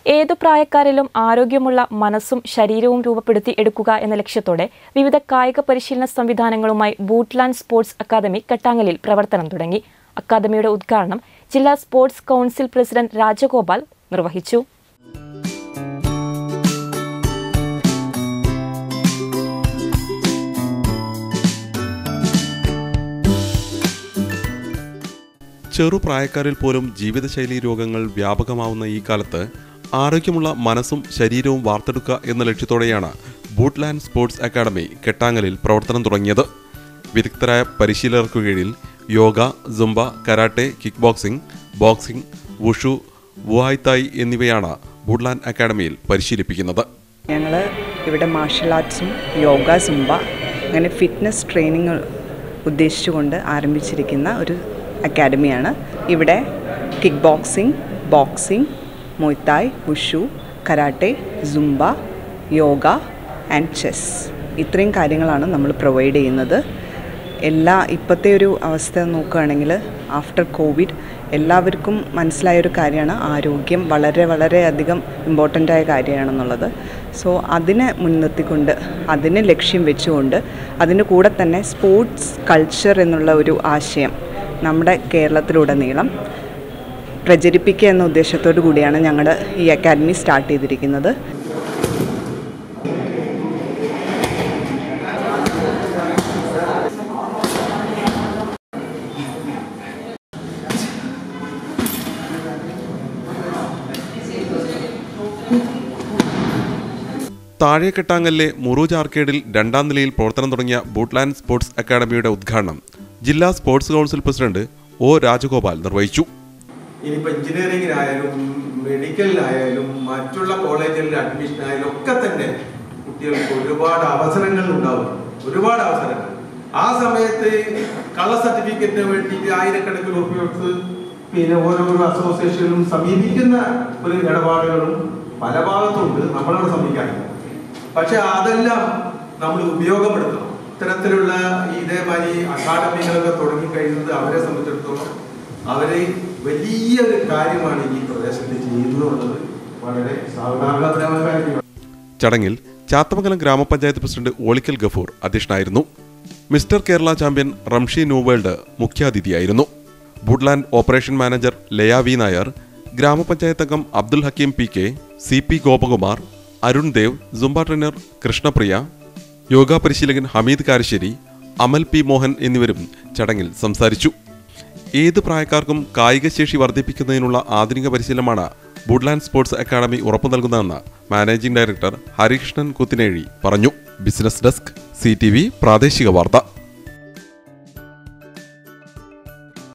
ഏതു പ്രായക്കാരിലും ആരോഗ്യമുള്ള മനസ്സും ശരീരവും രൂപപ്പെടുത്തി എടുക്കുക എന്ന ലക്ഷ്യത്തോടെ വിവിധ കായിക പരിശീലന സംവിധാനങ്ങളുമായി ബൂട്ട്ലാൻഡ് സ്പോർട്സ് അക്കാദമി കട്ടാങ്ങലിൽ പ്രവർത്തനം തുടങ്ങി അക്കാദമിയുടെ ഉദ്ഘാടനം ജില്ലാ സ്പോർട്സ് കൗൺസിൽ പ്രസിഡന്റ് രാജഗോപാൽ നിർവഹിച്ചു ചെറുപ്രായക്കാരിൽ പോലും ജീവിതശൈലി രോഗങ്ങൾ വ്യാപകമാവുന്ന ഈ കാലത്ത് ആരോഗ്യമുള്ള മനസ്സും ശരീരവും വാർത്തെടുക്കുക എന്ന ലക്ഷ്യത്തോടെയാണ് ബൂട്ട്ലാൻഡ് സ്പോർട്സ് അക്കാദമി കെട്ടാങ്ങലിൽ പ്രവർത്തനം തുടങ്ങിയത് വിദഗ്ധരായ പരിശീലകർക്കു കീഴിൽ yoga zumba karate kick boxing boxing wushu വുഹായ്തായ് എന്നിവയാണ് ബൂട്ട്ലാൻഡ് അക്കാദമിയിൽ പരിശീലിപ്പിക്കുന്നത് ഞങ്ങൾ ഇവിടെ മാർഷൽ ആർട്സും യോഗ സുംബ അങ്ങനെ ഫിറ്റ്നസ് ട്രെയിനിങ് ഉദ്ദേശിച്ചുകൊണ്ട് ആരംഭിച്ചിരിക്കുന്ന ഒരു അക്കാഡമിയാണ് ഇവിടെ kick boxing boxing muay thai wushu karate zumba yoga and chess ഇത്രയും കാര്യങ്ങളാണ് നമ്മൾ പ്രൊവൈഡ് ചെയ്യുന്നത് എല്ലാ ഇപ്പോഴത്തെ ഒരു അവസ്ഥ നോക്കുകയാണെങ്കിൽ ആഫ്റ്റർ കോവിഡ് എല്ലാവർക്കും മനസ്സിലായൊരു കാര്യമാണ് ആരോഗ്യം വളരെ വളരെ അധികം ഇമ്പോർട്ടൻ്റ് ആയ കാര്യമാണെന്നുള്ളത് സോ അതിനെ മുൻനിർത്തിക്കൊണ്ട് അതിനെ ലക്ഷ്യം വെച്ചുകൊണ്ട് അതിൻ്റെ കൂടെ തന്നെ സ്പോർട്സ് കൾച്ചർ എന്നുള്ള ഒരു ആശയം നമ്മുടെ കേരളത്തിലുടനീളം പ്രചരിപ്പിക്കുക എന്ന ഉദ്ദേശത്തോടു കൂടിയാണ് ഞങ്ങളുടെ ഈ അക്കാദമി സ്റ്റാർട്ട് ചെയ്തിരിക്കുന്നത് താഴേക്കെട്ടാങ്ങലിലെ മുറൂജ് ആർക്കേഡിൽ രണ്ടാം നിലയിൽ പ്രവർത്തനം തുടങ്ങിയ ബൂട്ട്ലാൻഡ് സ്പോർട്സ് അക്കാദമിയുടെ ഉദ്ഘാടനം ജില്ലാ sports council president O Rajagopal നിർവഹിച്ചു ഇനിയിപ്പോൾ എഞ്ചിനീയറിംഗിനായാലും മെഡിക്കലിനായാലും മറ്റുള്ള കോളേജുകളിൽ അഡ്മിഷൻ ആയാലും ഒക്കെ തന്നെ കുട്ടികൾക്ക് ഒരുപാട് അവസരങ്ങൾ ഉണ്ടാവും ഒരുപാട് അവസരങ്ങൾ ആ സമയത്ത് കള്ള സർട്ടിഫിക്കറ്റിന് വേണ്ടിയിട്ട് ആയിരക്കണക്കിന് ഉറുപ്പിക കൊടുത്ത് പിന്നെ ഓരോരോ അസോസിയേഷനും സമീപിക്കുന്ന ഒരു ഇടപാടുകളും പല ഭാഗത്തുണ്ട് നമ്മളവിടെ സമീപിക്കാറില്ല പക്ഷെ അതെല്ലാം നമ്മൾ ഉപയോഗപ്പെടുത്തണം ഇത്തരത്തിലുള്ള ഇതേമാതിരി അക്കാഡമികളൊക്കെ തുടങ്ങിക്കഴിയുന്നത് അവരെ സംബന്ധിച്ചിടത്തോളം അവര് വലിയൊരു കാര്യമാണ് ഈ പ്രദേശത്ത് ചെയ്യുന്നുള്ളത് വളരെ സാധാരണമായ കാര്യമാണ് ചടങ്ങിൽ ചാത്തമംഗലം ഗ്രാമപഞ്ചായത്ത് പ്രസിഡന്റ് ഓളിക്കൽ ഗഫൂർ അധ്യക്ഷനായിരുന്നു mister Kerala champion Ramshi New World മുഖ്യാതിഥിയായിരുന്നു ബുഡ്ലാൻഡ് operation manager Laya V Nair ഗ്രാമപഞ്ചായത്ത് അംഗം Abdul Hakeem P K C P Gopakumar Arun Dev Zumba trainer Krishnapriya yoga പരിശീലകൻ ഹമീദ് കാരശ്ശേരി അമൽ പി മോഹൻ എന്നിവരും ചടങ്ങിൽ സംസാരിച്ചു ഏത് പ്രായക്കാർക്കും കായികശേഷി വർദ്ധിപ്പിക്കുന്നതിനുള്ള ആധുനിക പരിശീലനമാണ് ബുഡ്ലാൻഡ് സ്പോർട്സ് അക്കാദമി ഉറപ്പു നൽകുന്നതെന്ന് മാനേജിംഗ് ഡയറക്ടർ ഹരികൃഷ്ണൻ കുത്തിനേഴി പറഞ്ഞു ബിസിനസ് ഡെസ്ക് സി പ്രാദേശിക വാർത്ത